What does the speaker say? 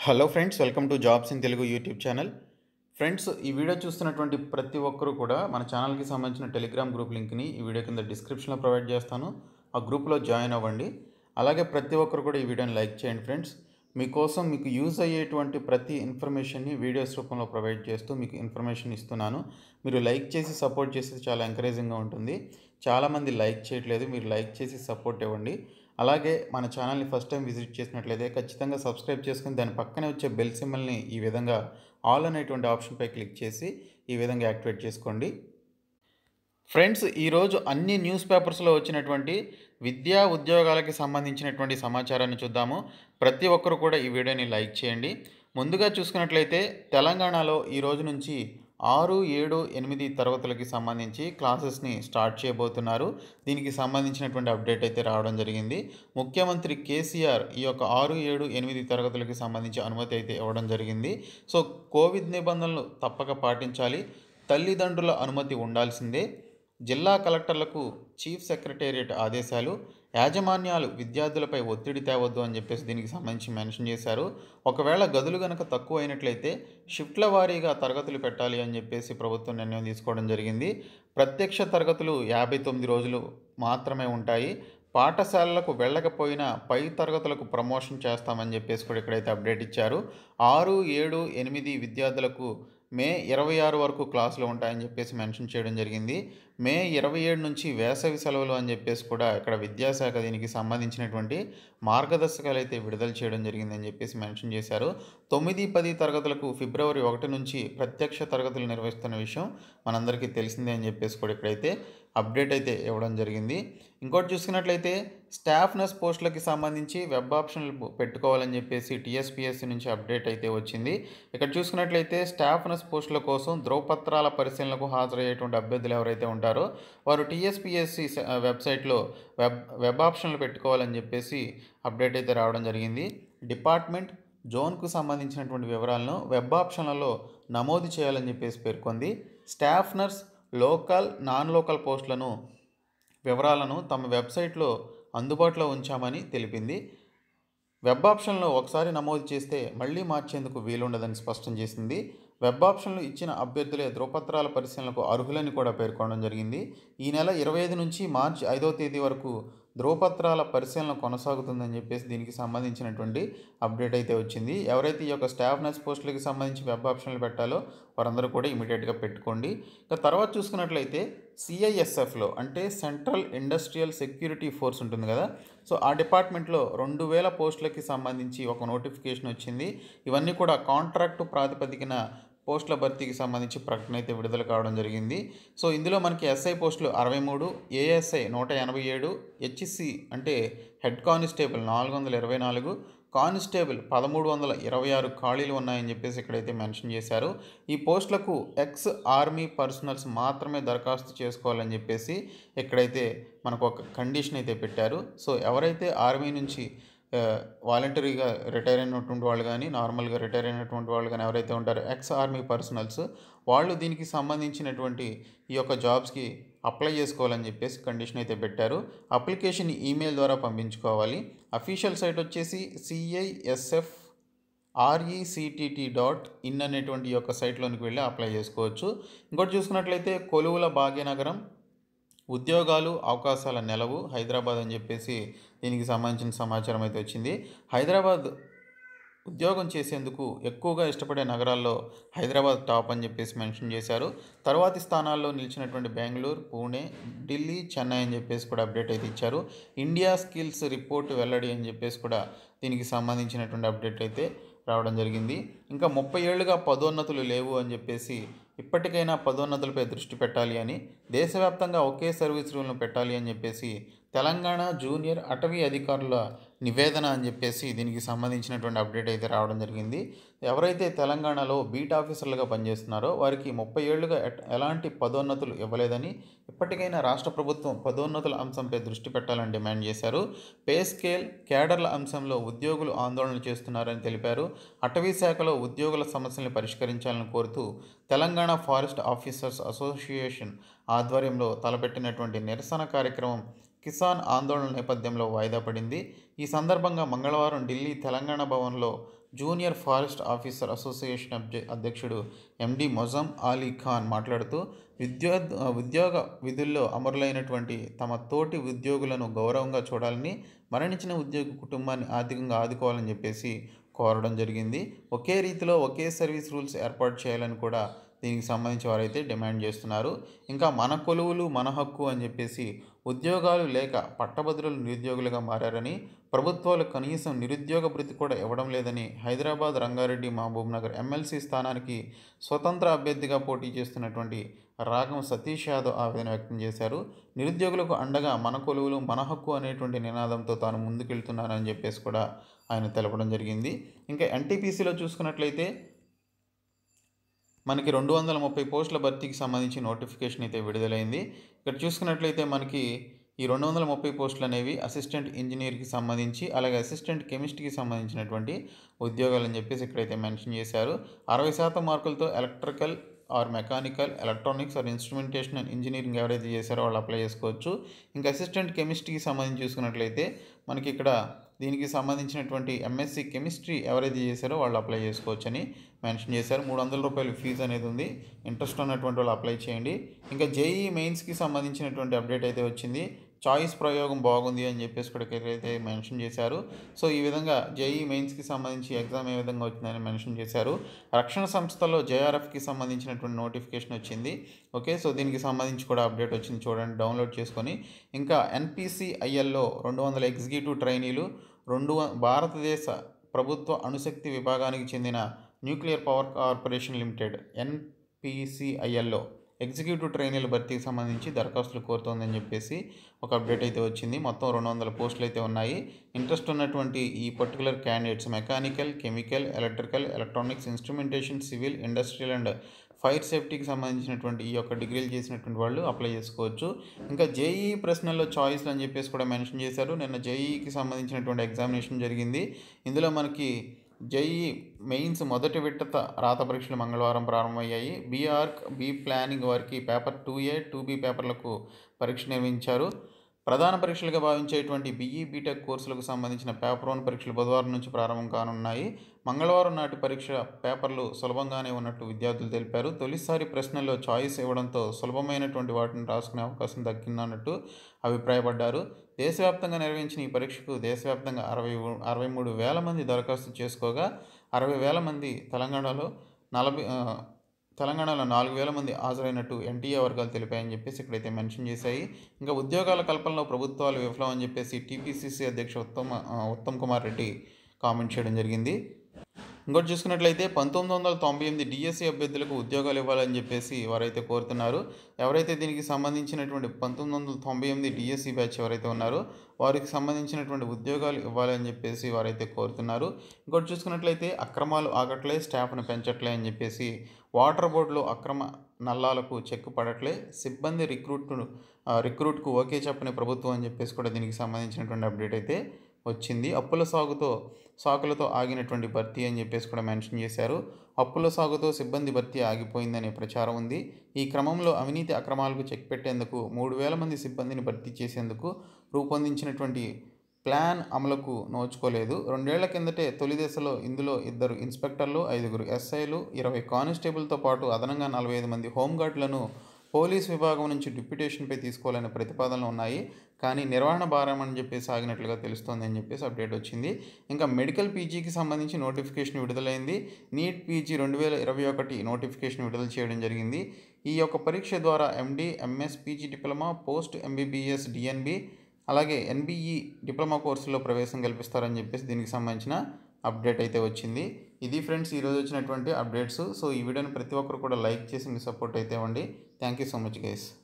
hello friends welcome to jobs in Telugu YouTube channel friends ఈ video చూస్తున్నటువంటి ప్రతి ఒక్కరూ కూడా మన ఛానల్కి సంబంధించిన టెలిగ్రామ్ గ్రూప్ లింక్ని ఈ వీడియో కింద డిస్క్రిప్షన్లో ప్రొవైడ్ చేస్తాను ఆ గ్రూప్లో జాయిన్ అవ్వండి అలాగే ప్రతి ఒక్కరు కూడా ఈ వీడియోని లైక్ చేయండి ఫ్రెండ్స్ మీకోసం మీకు యూజ్ అయ్యేటువంటి ప్రతి ఇన్ఫర్మేషన్ని వీడియోస్ రూపంలో ప్రొవైడ్ చేస్తూ మీకు ఇన్ఫర్మేషన్ ఇస్తున్నాను మీరు లైక్ చేసి సపోర్ట్ చేసేది చాలా ఎంకరేజింగ్గా ఉంటుంది చాలామంది లైక్ చేయట్లేదు మీరు లైక్ చేసి సపోర్ట్ ఇవ్వండి అలాగే మన ఛానల్ని ఫస్ట్ టైం విజిట్ చేసినట్లయితే ఖచ్చితంగా సబ్స్క్రైబ్ చేసుకుని దాని పక్కనే వచ్చే బెల్ సింబల్ని ఈ విధంగా ఆల్ అనేటువంటి ఆప్షన్పై క్లిక్ చేసి ఈ విధంగా యాక్టివేట్ చేసుకోండి ఫ్రెండ్స్ ఈరోజు అన్ని న్యూస్ పేపర్స్లో వచ్చినటువంటి విద్యా ఉద్యోగాలకి సంబంధించినటువంటి సమాచారాన్ని చూద్దాము ప్రతి ఒక్కరు కూడా ఈ వీడియోని లైక్ చేయండి ముందుగా చూసుకున్నట్లయితే తెలంగాణలో ఈ రోజు నుంచి ఆరు ఏడు ఎనిమిది తరగతులకి సంబంధించి క్లాసెస్ని స్టార్ట్ చేయబోతున్నారు దీనికి సంబంధించినటువంటి అప్డేట్ అయితే రావడం జరిగింది ముఖ్యమంత్రి కేసీఆర్ ఈ యొక్క ఆరు ఏడు ఎనిమిది తరగతులకి సంబంధించి అనుమతి అయితే ఇవ్వడం జరిగింది సో కోవిడ్ నిబంధనలు తప్పక పాటించాలి తల్లిదండ్రుల అనుమతి ఉండాల్సిందే జిల్లా కలెక్టర్లకు చీఫ్ సెక్రటేరియట్ ఆదేశాలు యాజమాన్యాలు విద్యార్థులపై ఒత్తిడి తేవద్దు అని చెప్పేసి దీనికి సంబంధించి మెన్షన్ చేశారు ఒకవేళ గదులు కనుక తక్కువ అయినట్లయితే షిఫ్ట్ల వారీగా తరగతులు పెట్టాలి అని చెప్పేసి ప్రభుత్వం నిర్ణయం తీసుకోవడం జరిగింది ప్రత్యక్ష తరగతులు యాభై తొమ్మిది రోజులు మాత్రమే ఉంటాయి పాఠశాలలకు వెళ్ళకపోయినా పై తరగతులకు ప్రమోషన్ చేస్తామని చెప్పేసి కూడా ఇక్కడైతే అప్డేట్ ఇచ్చారు ఆరు ఏడు ఎనిమిది విద్యార్థులకు మే ఇరవై ఆరు వరకు క్లాసులు ఉంటాయని చెప్పేసి మెన్షన్ చేయడం జరిగింది మే ఇరవై ఏడు నుంచి వేసవి సెలవులు అని చెప్పేసి కూడా ఇక్కడ విద్యాశాఖ దీనికి సంబంధించినటువంటి మార్గదర్శకాలు అయితే విడుదల చేయడం జరిగిందని చెప్పేసి మెన్షన్ చేశారు తొమ్మిది పది తరగతులకు ఫిబ్రవరి ఒకటి నుంచి ప్రత్యక్ష తరగతులు నిర్వహిస్తున్న విషయం మనందరికీ తెలిసిందే అని చెప్పేసి కూడా ఇక్కడైతే అప్డేట్ అయితే ఇవ్వడం జరిగింది ఇంకోటి చూసుకున్నట్లయితే స్టాఫ్ నర్స్ పోస్టులకి సంబంధించి వెబ్ ఆప్షన్లు పెట్టుకోవాలని చెప్పేసి టీఎస్పీఎస్సీ నుంచి అప్డేట్ అయితే వచ్చింది ఇక్కడ చూసుకున్నట్లయితే స్టాఫ్ నర్స్ పోస్టుల కోసం ధ్రువపత్రాల పరిశీలనకు హాజరయ్యేటువంటి అభ్యర్థులు ఎవరైతే ఉంటారో వారు టీఎస్పీఎస్సీ వెబ్సైట్లో వెబ్ వెబ్ ఆప్షన్లు పెట్టుకోవాలని చెప్పేసి అప్డేట్ అయితే రావడం జరిగింది డిపార్ట్మెంట్ జోన్కు సంబంధించినటువంటి వివరాలను వెబ్ ఆప్షన్లలో నమోదు చేయాలని చెప్పేసి పేర్కొంది staff nurse local non local పోస్టులను వివరాలను తమ వెబ్సైట్లో అందుబాటులో ఉంచామని తెలిపింది వెబ్ ఆప్షన్లో ఒకసారి నమోదు చేస్తే మళ్ళీ మార్చేందుకు వీలుండదని స్పష్టం చేసింది వెబ్ ఆప్షన్లు ఇచ్చిన అభ్యర్థులే ధృవపత్రాల పరిశీలనకు అర్హులని కూడా పేర్కొనడం జరిగింది ఈ నెల ఇరవై ఐదు నుంచి మార్చి ఐదో తేదీ వరకు ధృవపత్రాల పరిశీలన కొనసాగుతుందని చెప్పేసి దీనికి సంబంధించినటువంటి అప్డేట్ అయితే వచ్చింది ఎవరైతే ఈ యొక్క స్టాఫ్ నర్స్ పోస్టులకి సంబంధించి వెబ్ ఆప్షన్లు పెట్టాలో వారందరూ కూడా ఇమీడియట్గా పెట్టుకోండి ఇక తర్వాత చూసుకున్నట్లయితే సిఐఎస్ఎఫ్లో అంటే సెంట్రల్ ఇండస్ట్రియల్ సెక్యూరిటీ ఫోర్స్ ఉంటుంది కదా సో ఆ డిపార్ట్మెంట్లో రెండు వేల పోస్టులకి సంబంధించి ఒక నోటిఫికేషన్ వచ్చింది ఇవన్నీ కూడా కాంట్రాక్టు ప్రాతిపదికన పోస్టుల భర్తీకి సంబంధించి ప్రకటన అయితే విడుదల కావడం జరిగింది సో ఇందులో మనకి ఎస్ఐ పోస్టులు అరవై మూడు ఏఎస్ఐ నూట ఎనభై ఏడు హెచ్సి అంటే హెడ్ కానిస్టేబుల్ నాలుగు వందల ఇరవై నాలుగు కానిస్టేబుల్ పదమూడు వందల ఇరవై ఆరు ఖాళీలు ఉన్నాయని చెప్పేసి ఇక్కడైతే మెన్షన్ చేశారు ఈ పోస్టులకు ఎక్స్ ఆర్మీ పర్సనల్స్ మాత్రమే దరఖాస్తు చేసుకోవాలని చెప్పేసి ఇక్కడైతే మనకు ఒక కండిషన్ అయితే పెట్టారు సో ఎవరైతే ఆర్మీ నుంచి వాలంటరీగా రిటైర్ అయినటువంటి వాళ్ళు కానీ నార్మల్గా రిటైర్ అయినటువంటి వాళ్ళు కానీ ఎవరైతే ఉంటారో ఎక్స్ ఆర్మీ పర్సనల్స్ వాళ్ళు దీనికి సంబంధించినటువంటి ఈ యొక్క జాబ్స్కి అప్లై చేసుకోవాలని చెప్పేసి కండిషన్ అయితే పెట్టారు అప్లికేషన్ ఈమెయిల్ ద్వారా పంపించుకోవాలి అఫీషియల్ సైట్ వచ్చేసి సిఐఎస్ఎఫ్ ఆర్ఈసిటిటి డాట్ ఇన్ అనేటువంటి ఈ యొక్క సైట్లోనికి వెళ్ళి అప్లై చేసుకోవచ్చు ఇంకోటి చూసుకున్నట్లయితే కొలువుల భాగ్యనగరం ఉద్యోగాలు అవకాశాల నెలవు హైదరాబాద్ అని చెప్పేసి దీనికి సంబంధించిన సమాచారం అయితే వచ్చింది హైదరాబాద్ ఉద్యోగం చేసేందుకు ఎక్కువగా ఇష్టపడే నగరాల్లో హైదరాబాద్ టాప్ అని చెప్పేసి మెన్షన్ చేశారు తర్వాతి స్థానాల్లో నిలిచినటువంటి బెంగళూరు పూణే ఢిల్లీ చెన్నై అని చెప్పేసి కూడా అప్డేట్ అయితే ఇచ్చారు ఇండియా స్కిల్స్ రిపోర్ట్ వెల్లడి అని చెప్పేసి కూడా దీనికి సంబంధించినటువంటి అప్డేట్ అయితే రావడం జరిగింది ఇంకా ముప్పై ఏళ్ళుగా పదోన్నతులు లేవు అని చెప్పేసి ఇప్పటికైనా పదోన్నతులపై దృష్టి పెట్టాలి అని దేశవ్యాప్తంగా ఒకే సర్వీస్ రూల్ను పెట్టాలి అని చెప్పేసి తెలంగాణ జూనియర్ అటవీ అధికారుల నివేదన అని చెప్పేసి దీనికి సంబంధించినటువంటి అప్డేట్ అయితే రావడం జరిగింది ఎవరైతే తెలంగాణలో బీట్ ఆఫీసర్లుగా పనిచేస్తున్నారో వారికి ముప్పై ఏళ్లుగా ఎలాంటి పదోన్నతులు ఇవ్వలేదని ఇప్పటికైనా రాష్ట్ర ప్రభుత్వం పదోన్నతుల అంశంపై దృష్టి పెట్టాలని డిమాండ్ చేశారు పే స్కేల్ కేడర్ల అంశంలో ఉద్యోగులు ఆందోళన చేస్తున్నారని తెలిపారు అటవీ శాఖలో ఉద్యోగుల సమస్యలను పరిష్కరించాలని కోరుతూ తెలంగాణ ఫారెస్ట్ ఆఫీసర్స్ అసోసియేషన్ ఆధ్వర్యంలో తలపెట్టినటువంటి నిరసన కార్యక్రమం కిసాన్ ఆందోళన నేపథ్యంలో వాయిదా పడింది ఈ సందర్భంగా మంగళవారం ఢిల్లీ తెలంగాణ భవన్లో జూనియర్ ఫారెస్ట్ ఆఫీసర్ అసోసియేషన్ అబ్జె- అధ్యక్షుడు ఎండి మొజం అలీ ఖాన్ మాట్లాడుతూ ఉద్యోగ ఉద్యోగ విధుల్లో అమరులైనటువంటి తమ తోటి ఉద్యోగులను గౌరవంగా చూడాలని మరణించిన ఉద్యోగి కుటుంబాన్ని ఆర్థికంగా ఆదుకోవాలని చెప్పేసి కోరడం జరిగింది ఒకే రీతిలో ఒకే సర్వీస్ రూల్స్ ఏర్పాటు చేయాలని కూడా దీనికి సంబంధించి వారైతే డిమాండ్ చేస్తున్నారు ఇంకా మన కొలువులు మన హక్కు అని చెప్పేసి ఉద్యోగాలు లేక పట్టభద్రులు నిరుద్యోగులుగా మారారని ప్రభుత్వాలు కనీసం నిరుద్యోగ భృతి కూడా ఇవ్వడం లేదని హైదరాబాద్ రంగారెడ్డి మహబూబ్ నగర్ ఎమ్మెల్సీ స్థానానికి స్వతంత్ర అభ్యర్థిగా పోటీ చేస్తున్నటువంటి రాగం సతీష్ యాదవ్ ఆవేదన వ్యక్తం చేశారు నిరుద్యోగులకు అండగా మన కొలువులు మన హక్కు అనేటువంటి నినాదంతో తాను ముందుకెళ్తున్నానని చెప్పేసి కూడా ఆయన తెలపడం జరిగింది ఇంకా ఎన్టీపీసీలో చూసుకున్నట్లయితే మనకి రెండు వందల ముప్పై పోస్టుల భర్తీకి సంబంధించి నోటిఫికేషన్ అయితే విడుదలైంది ఇక్కడ చూసుకున్నట్లయితే మనకి ఈ రెండు వందల ముప్పై పోస్టులు అనేవి అసిస్టెంట్ ఇంజనీర్కి సంబంధించి అలాగే అసిస్టెంట్ కెమిస్ట్రీకి సంబంధించినటువంటి ఉద్యోగాలు అని చెప్పేసి ఇక్కడైతే మెన్షన్ చేశారు అరవై శాతం మార్కులతో electrical or mechanical electronics or instrumentation and engineering ఎవరైతే చేశారో వాళ్ళు అప్లై చేసుకోవచ్చు ఇంకా అసిస్టెంట్ కెమిస్ట్రీకి సంబంధించి చూసుకున్నట్లయితే మనకి ఇక్కడ దీనికి సంబంధించినటువంటి ఎంఎస్సి కెమిస్ట్రీ ఎవరైతే చేశారో వాళ్ళు అప్లై చేసుకోవచ్చు అని మెన్షన్ చేశారు మూడు వందల రూపాయలు ఫీజు అనేది ఉంది ఇంట్రెస్ట్ ఉన్నటువంటి వాళ్ళు అప్లై చేయండి ఇంకా జేఈ మెయిన్స్కి సంబంధించినటువంటి అప్డేట్ అయితే వచ్చింది చాయిస్ ప్రయోగం బాగుంది అని చెప్పేసి కూడా అయితే మెన్షన్ చేశారు సో ఈ విధంగా జేఈ మెయిన్స్కి సంబంధించి ఎగ్జామ్ ఏ విధంగా వచ్చిందని మెన్షన్ చేశారు రక్షణ సంస్థలో జేఆర్ఎఫ్కి సంబంధించినటువంటి నోటిఫికేషన్ వచ్చింది ఓకే సో దీనికి సంబంధించి కూడా అప్డేట్ వచ్చింది చూడండి డౌన్లోడ్ చేసుకొని ఇంకా ఎన్పిసిఐఎల్లో రెండు వందల ఎగ్జిక్యూటివ్ ట్రైనీలు రెండు వ- భారతదేశ ప్రభుత్వ అణుశక్తి విభాగానికి చెందిన న్యూక్లియర్ పవర్ కార్పొరేషన్ లిమిటెడ్ ఎన్పిసిఐఎల్లో ఎగ్జిక్యూటివ్ ట్రైనీల భర్తీకి సంబంధించి దరఖాస్తులు కోరుతోందని చెప్పేసి ఒక అప్డేట్ అయితే వచ్చింది మొత్తం రెండు వందల పోస్టులు అయితే ఉన్నాయి ఇంట్రెస్ట్ ఉన్నటువంటి ఈ particular candidates mechanical chemical electrical electronics instrumentation civil industrial and fire సేఫ్టీకి సంబంధించినటువంటి ఈ యొక్క డిగ్రీలు చేసినటువంటి వాళ్ళు అప్లై చేసుకోవచ్చు ఇంకా జేఈ ప్రశ్నల్లో చాయిస్లు అని చెప్పేసి కూడా మెన్షన్ చేశారు నిన్న జేఈకి సంబంధించినటువంటి ఎగ్జామినేషన్ జరిగింది ఇందులో మనకి జేఈ మెయిన్స్ మొదటి విడత రాత పరీక్షలు మంగళవారం ప్రారంభమయ్యాయి బీఆర్క్ బీ ప్లానింగ్ వారికి paper two A two B పేపర్లకు పరీక్ష నిర్వహించారు ప్రధాన పరీక్షలుగా భావించేటువంటి బీఈ బీటెక్ కోర్సులకు సంబంధించిన పేపర్ వన్ పరీక్షలు బుధవారం నుంచి ప్రారంభం కానున్నాయి మంగళవారం నాటి పరీక్ష పేపర్లు సులభంగానే ఉన్నట్టు విద్యార్థులు తెలిపారు తొలిసారి ప్రశ్నల్లో చాయిస్ ఇవ్వడంతో సులభమైనటువంటి వాటిని రాసుకునే అవకాశం దక్కిందన్నట్టు అభిప్రాయపడ్డారు దేశవ్యాప్తంగా నిర్వహించిన ఈ పరీక్షకు దేశవ్యాప్తంగా అరవై అరవై మూడు వేల మంది దరఖాస్తు చేసుకోగా అరవై వేల మంది తెలంగాణలో నలభై ఆ, తెలంగాణలో నాలుగు వేల మంది హాజరైనట్టు ఎన్టీఏ వర్గాలు తెలిపాయని చెప్పేసి ఇక్కడైతే మెన్షన్ చేశాయి ఇంకా ఉద్యోగాల కల్పనలో ప్రభుత్వాలు విఫలం అని చెప్పేసి టీపీసీసీ అధ్యక్షుడు ఉత్తమ్ ఆ, ఉత్తమ్ కుమార్ రెడ్డి కామెంట్ చేయడం జరిగింది ఇంకోటి చూసుకున్నట్లయితే పంతొమ్మిది వందల తొంభై ఎనిమిది డిఎస్సి అభ్యర్థులకు ఉద్యోగాలు ఇవ్వాలని చెప్పేసి వారైతే కోరుతున్నారు ఎవరైతే దీనికి సంబంధించినటువంటి పంతొమ్మిది వందల తొంభై ఎనిమిది డిఎస్సి బ్యాచ్ ఎవరైతే ఉన్నారో వారికి సంబంధించినటువంటి ఉద్యోగాలు ఇవ్వాలని చెప్పేసి వారైతే కోరుతున్నారు ఇంకోటి చూసుకున్నట్లయితే అక్రమాలు ఆగట్లే స్టాఫ్ను పెంచట్లే అని చెప్పేసి వాటర్ బోర్డులో అక్రమ నల్లాలకు చెక్ పడట్లే సిబ్బంది రిక్రూట్ రిక్రూట్కు ఓకే చెప్పని ప్రభుత్వం అని చెప్పేసి కూడా దీనికి సంబంధించినటువంటి అప్డేట్ అయితే వచ్చింది అప్పుల సాగుతో సాకులతో ఆగినటువంటి భర్తీ అని చెప్పేసి కూడా మెన్షన్ చేశారు అప్పుల సాగుతో సిబ్బంది భర్తీ ఆగిపోయిందనే ప్రచారం ఉంది ఈ క్రమంలో అవినీతి అక్రమాలకు చెక్ పెట్టేందుకు మూడు వేల మంది సిబ్బందిని భర్తీ చేసేందుకు రూపొందించినటువంటి ప్లాన్ అమలుకు నోచుకోలేదు రెండేళ్ల కిందటే తొలి దశలో ఇందులో ఇద్దరు ఇన్స్పెక్టర్లు ఐదుగురు ఎస్ఐలు ఇరవై కానిస్టేబుల్తో పాటు అదనంగా నలభై ఐదు మంది హోంగార్డులను పోలీస్ విభాగం నుంచి డిప్యూటేషన్పై తీసుకోవాలనే ప్రతిపాదనలు ఉన్నాయి కానీ నిర్వహణ భారం అని చెప్పేసి ఆగినట్లుగా తెలుస్తోంది అని చెప్పేసి అప్డేట్ వచ్చింది ఇంకా మెడికల్ పీజీకి సంబంధించి నోటిఫికేషన్ విడుదలైంది నీట్ పీజీ రెండు వేల ఇరవై ఒకటి నోటిఫికేషన్ విడుదల చేయడం జరిగింది ఈ యొక్క పరీక్ష ద్వారా MD MS PG diploma post MBBS DNB అలాగే ఎన్బిఈ డిప్లొమా కోర్సులో ప్రవేశం కల్పిస్తారని చెప్పేసి దీనికి సంబంధించిన అప్డేట్ అయితే వచ్చింది ఇది ఫ్రెండ్స్ ఈరోజు వచ్చినటువంటి అప్డేట్స్ సో ఈ వీడియోని ప్రతి ఒక్కరు కూడా లైక్ చేసి మీ సపోర్ట్ అయితే ఇవ్వండి thank you so much guys